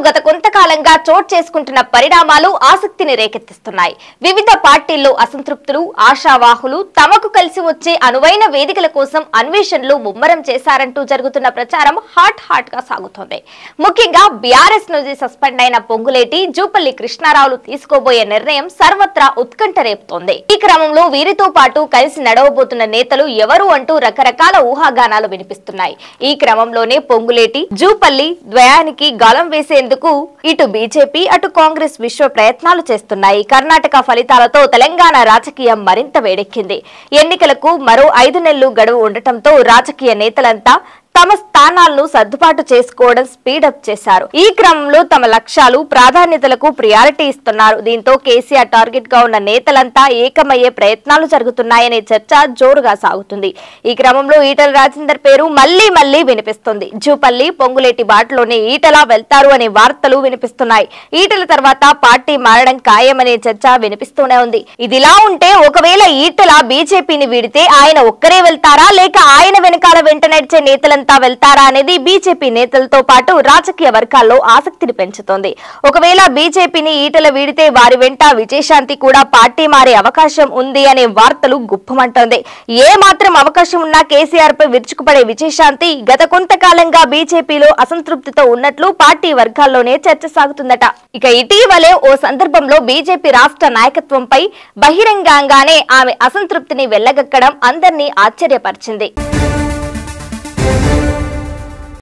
గత కొంతకాలంగా చోటు చేసుకుంటున్న పరిణామాలు ఆసక్తిని రేకెత్తిస్తున్నాయి వివిధ పార్టీల్లో అసంతృప్తులు ఆశావాహులు తమకు కలిసి వచ్చే అనువైన వేదికల కోసం అన్వేషణలు ముమ్మరం చేశారంటూ జరుగుతున్న ప్రచారం హాట్ హాట్ గా సాగుతోంది ముఖ్యంగా బీఆర్ఎస్ నుంచి సస్పెండ్ అయిన పొంగులేటి జూపల్లి కృష్ణారావులు తీసుకోబోయే నిర్ణయం సర్వత్రా ఉత్కంఠ రేపుతోంది ఈ క్రమంలో వీరితో పాటు కలిసి నడవబోతున్న నేతలు ఎవరు అంటూ రకరకాల ఊహాగానాలు వినిపిస్తున్నాయి ఈ క్రమంలోనే పొంగులేటి జూపల్లి ద్వయానికి గాలం వేసేందుకు ఇటు బీజేపీ అటు కాంగ్రెస్ విశ్వ ప్రయత్నాలు చేస్తున్నాయి కర్ణాటక ఫలితాలతో తెలంగాణ రాజకీయం మరింత వేడెక్కింది ఎన్నికలకు మరో ఐదు నెలలు గడువు ఉండటంతో రాజకీయ నేతలంతా తమ స్థానాలను సర్దుబాటు చేసుకోవడం స్పీడప్ చేశారు ఈ క్రమంలో తమ లక్ష్యాలు ప్రాధాన్యతలకు ప్రియారిటీ ఇస్తున్నారు దీంతో కేసీఆర్ టార్గెట్ గా ఉన్న నేతలంతా ఏకమయ్యే ప్రయత్నాలు జరుగుతున్నాయనే చర్చ జోరుగా సాగుతుంది ఈ క్రమంలో ఈటల రాజేందర్ పేరు మళ్లీ మళ్లీ వినిపిస్తుంది జూపల్లి పొంగులేటి బాటలోనే ఈటల వెళ్తారు అనే వార్తలు వినిపిస్తున్నాయి ఈటల తర్వాత పార్టీ మారడం ఖాయమనే చర్చ వినిపిస్తూనే ఉంది ఇదిలా ఉంటే ఒకవేళ ఈటల బీజేపీని వీడితే ఆయన ఒక్కరే వెళ్తారా లేక ఆయన వెనకాల వెంట నడిచే నేతలంతా వెళ్తారా అనేది బీజేపీ నేతలతో పాటు రాజకీయ వర్గాల్లో ఆసక్తిని పెంచుతోంది ఒకవేళ బీజేపీని ఈటల వీడితే వారి వెంట విజయశాంతి కూడా పార్టీ మారే అవకాశం ఉంది అనే వార్తలు గుప్పమంటోంది ఏ మాత్రం అవకాశం ఉన్నా కేసీఆర్ పై విరుచుకుపడే విజయశాంతి గత కొంతకాలంగా బీజేపీలో అసంతృప్తితో ఉన్నట్లు పార్టీ వర్గాల్లోనే చర్చ సాగుతుందట ఇక ఇటీవలే ఓ సందర్భంలో బీజేపీ రాష్ట్ర నాయకత్వంపై బహిరంగంగానే ఆమె అసంతృప్తిని వెళ్లగక్కడం అందరినీ ఆశ్చర్యపరిచింది